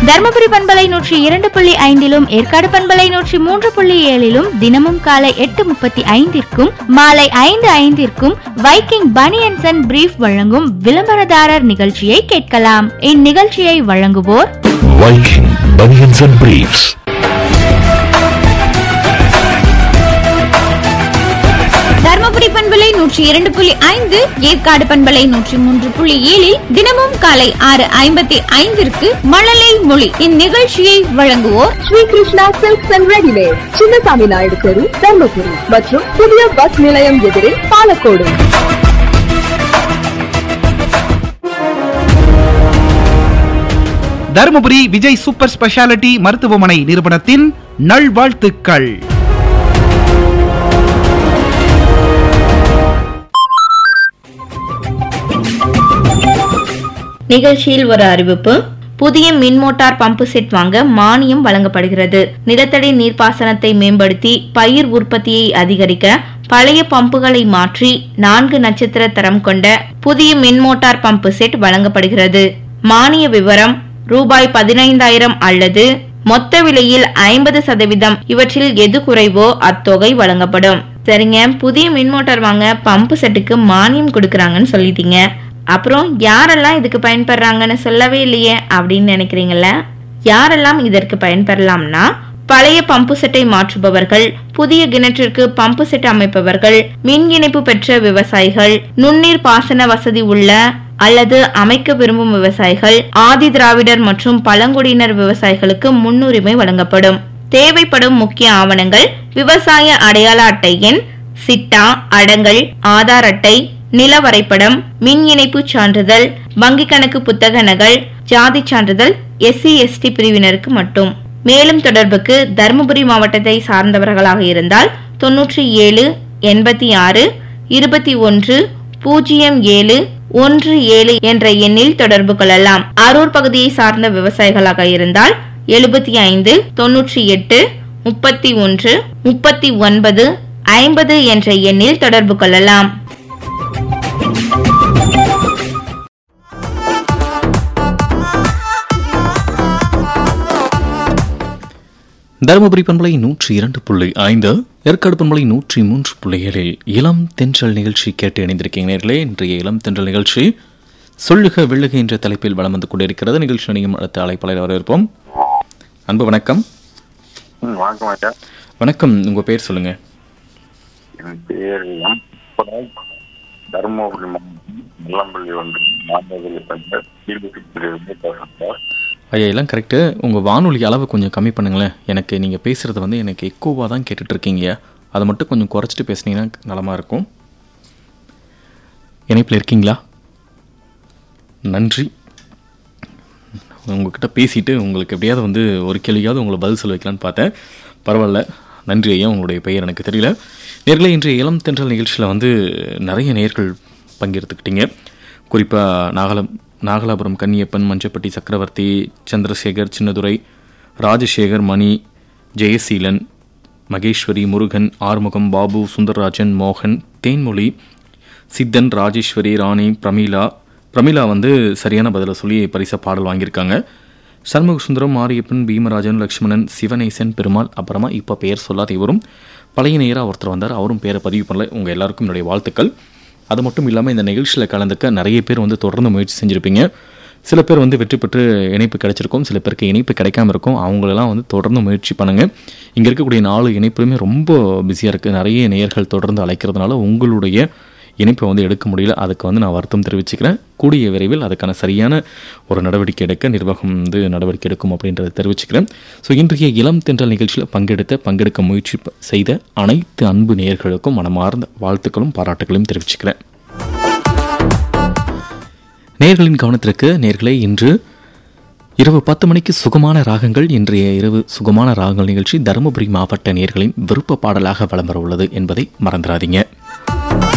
தருமபுரி பண்பலை நூற்றி இரண்டு புள்ளி ஐந்திலும் ஏற்காடு பண்பலை நூற்றி மூன்று புள்ளி ஏழிலும் தினமும் காலை எட்டு முப்பத்தி ஐந்திற்கும் மாலை ஐந்து ஐந்திற்கும் வைக்கிங் பனியன்சன் அண்ட் பிரீஃப் வழங்கும் விளம்பரதாரர் நிகழ்ச்சியை கேட்கலாம் இந்நிகழ்ச்சியை வழங்குவோர் Viking Bunions and Briefs. Dharmapuri பண்பலை நூற்றி இரண்டு புள்ளி ஐந்து ஏற்காடு பண்பலை நூற்றி மூன்று புள்ளி ஏழில் தினமும் காலை ஆறு ஐம்பத்தி ஐந்திற்கு மழலை மொழி இந்நிகழ்ச்சியை வழங்குவோர் Sri Krishna silks and readymade Chinnasamy Naidu தெரு தர்மபுரி மற்றும் புதிய பஸ் நிலையம் எதிரே பாலக்கோடு தருமபுரி விஜய் சூப்பர் ஸ்பெஷாலிட்டி மருத்துவமனை நிறுவனத்தின் நல்வாழ்த்துக்கள் நிகழ்ச்சியில் ஒரு அறிவிப்பு புதிய மின் மோட்டார் பம்பு செட் வாங்க மானியம் வழங்கப்படுகிறது நிலத்தடி நீர்ப்பாசனத்தை மேம்படுத்தி பயிர் உற்பத்தியை அதிகரிக்க பழைய பம்புகளை மாற்றி நான்கு நட்சத்திர தரம் கொண்ட புதிய மின் மோட்டார் பம்பு செட் வழங்கப்படுகிறது மானிய விவரம் ரூபாய் பதினைந்தாயிரம் அல்லது மொத்த விலையில் ஐம்பது சதவீதம் இவற்றில் எது குறைவோ அத்தொகை வழங்கப்படும் சரிங்க புதிய மின் மோட்டார் வாங்க பம்பு செட்டுக்கு மானியம் கொடுக்கறாங்கன்னு சொல்லிட்டீங்க அப்புறம் யாரெல்லாம் இதுக்கு பயன்படுறாங்கன்னு சொல்லவே இல்லையே அப்படின்னு நினைக்கிறீங்கல்ல யாரெல்லாம் இதற்கு பயன்பெறலாம்னா பழைய பம்பு செட்டை மாற்றுபவர்கள் புதிய கிணற்றிற்கு பம்பு செட் அமைப்பவர்கள் மின் இணைப்பு பெற்ற விவசாயிகள் நுண்ணீர் பாசன வசதி உள்ள அல்லது அமைக்க விரும்பும் விவசாயிகள் ஆதி திராவிடர் மற்றும் பழங்குடியினர் விவசாயிகளுக்கு முன்னுரிமை வழங்கப்படும் தேவைப்படும் முக்கிய ஆவணங்கள் விவசாய அடையாள அட்டை எண் சிட்டா அடங்கல் ஆதார் அட்டை நில வரைபடம் மின் இணைப்பு சான்றிதழ் வங்கி கணக்கு புத்தக நகல் ஜாதி சான்றிதழ் எஸ்சி எஸ்டி பிரிவினருக்கு மட்டும் மேலும் தொடர்புக்கு தருமபுரி மாவட்டத்தை சார்ந்தவர்களாக இருந்தால் தொன்னூற்றி ஏழு எண்பத்தி ஆறு இருபத்தி ஒன்று பூஜ்ஜியம் ஏழு ஒன்று ஏழு என்ற எண்ணில் தொடர்பு கொள்ளலாம் அரூர் பகுதியை சார்ந்த விவசாயிகளாக இருந்தால் எழுபத்தி ஐந்து தொன்னூற்றி எட்டு முப்பத்தி ஒன்று முப்பத்தி ஒன்பது ஐம்பது என்ற எண்ணில் தொடர்பு கொள்ளலாம் தருமபுரி பண்பலை நூற்றி இரண்டு புள்ளி ஐந்து ஏற்காடு பண்பலை நூற்றி மூன்று புள்ளி ஏழில் இளம் தென்றல் நிகழ்ச்சி கேட்டு இணைந்திருக்கீங்க நேர்களே இன்றைய இளம் தென்றல் நிகழ்ச்சி சொல்லுக வெள்ளுக என்ற தலைப்பில் வளம் வந்து கொண்டிருக்கிறது நிகழ்ச்சி நீங்கள் அடுத்த அழைப்பாளர் வரவேற்போம் அன்பு வணக்கம் ம், வணக்கம் ஐயா வணக்கம் உங்கள் பேர் சொல்லுங்க என் பேர் எம் புகழ். தருமபுரி மாவட்டம் வெள்ளம்பள்ளி ஒன்று நாமக்கல் பஞ்ச கீழ்புத்திலிருந்து பேசுறேன் சார் ஐயா எல்லாம் கரெக்டு உங்கள் வானொலி அளவை கொஞ்சம் கம்மி பண்ணுங்களேன் எனக்கு நீங்கள் பேசுகிறது வந்து எனக்கு எக்கோவாக தான் கேட்டுட்டு இருக்கீங்க அதை மட்டும் கொஞ்சம் குறைச்சிட்டு பேசுனீங்கன்னா நலமாக இருக்கும் இணைப்பில் இருக்கீங்களா நன்றி உங்ககிட்ட பேசிட்டு உங்களுக்கு எப்படியாவது வந்து ஒரு கேள்வியாவது உங்களை பதில் சொல்ல வைக்கலான்னு பார்த்தேன் பரவாயில்ல நன்றி ஐயா உங்களுடைய பெயர் எனக்கு தெரியல நேர்களே இன்றைய இளம் தென்றல் நிகழ்ச்சியில் வந்து நிறைய நேர்கள் பங்கெடுத்துக்கிட்டீங்க குறிப்பாக நாகலம் நாகலாபுரம் கன்னியப்பன் மஞ்சப்பட்டி சக்கரவர்த்தி சந்திரசேகர் சின்னதுரை ராஜசேகர் மணி ஜெயசீலன் மகேஸ்வரி முருகன் ஆறுமுகம் பாபு சுந்தரராஜன் மோகன் தேன்மொழி சித்தன் ராஜேஸ்வரி ராணி பிரமீளா பிரமீளா வந்து சரியான பதிலை சொல்லி பரிச பாடல் வாங்கியிருக்காங்க சண்முக சுந்தரம் மாரியப்பன் பீமராஜன் லக்ஷ்மணன் சிவநேசன் பெருமாள் அப்புறமா இப்போ பெயர் சொல்லாத இவரும் பழைய நேராக ஒருத்தர் வந்தார் அவரும் பேரை பதிவு பண்ணல உங்கள் எல்லாருக்கும் என்னுடைய வாழ்த்துக்கள் அது மட்டும் இல்லாமல் இந்த நிகழ்ச்சியில் கலந்துக்க நிறைய பேர் வந்து தொடர்ந்து முயற்சி செஞ்சுருப்பீங்க சில பேர் வந்து வெற்றி பெற்று இணைப்பு கிடைச்சிருக்கும் சில பேருக்கு இணைப்பு கிடைக்காம இருக்கும் அவங்களெல்லாம் வந்து தொடர்ந்து முயற்சி பண்ணுங்கள் இங்கே இருக்கக்கூடிய நாலு இணைப்புமே ரொம்ப பிஸியாக இருக்குது நிறைய நேயர்கள் தொடர்ந்து அழைக்கிறதுனால உங்களுடைய இணைப்பை வந்து எடுக்க முடியல அதுக்கு வந்து நான் வருத்தம் தெரிவிச்சுக்கிறேன் கூடிய விரைவில் அதுக்கான சரியான ஒரு நடவடிக்கை எடுக்க நிர்வாகம் வந்து நடவடிக்கை எடுக்கும் அப்படின்றத தெரிவிச்சுக்கிறேன் ஸோ இன்றைய இளம் தென்றல் நிகழ்ச்சியில் பங்கெடுத்த பங்கெடுக்க முயற்சி ப- செய்த அனைத்து அன்பு நேயர்களுக்கும் மனமார்ந்த வாழ்த்துக்களும் பாராட்டுகளையும் தெரிவிச்சுக்கிறேன் நேர்களின் கவனத்திற்கு நேர்களே இன்று இரவு பத்து மணிக்கு சுகமான ராகங்கள் இன்றைய இரவு சுகமான ராகங்கள் நிகழ்ச்சி தருமபுரி மாவட்ட நேர்களின் விருப்ப பாடலாக வலம் வர உள்ளது என்பதை மறந்துடாதீங்க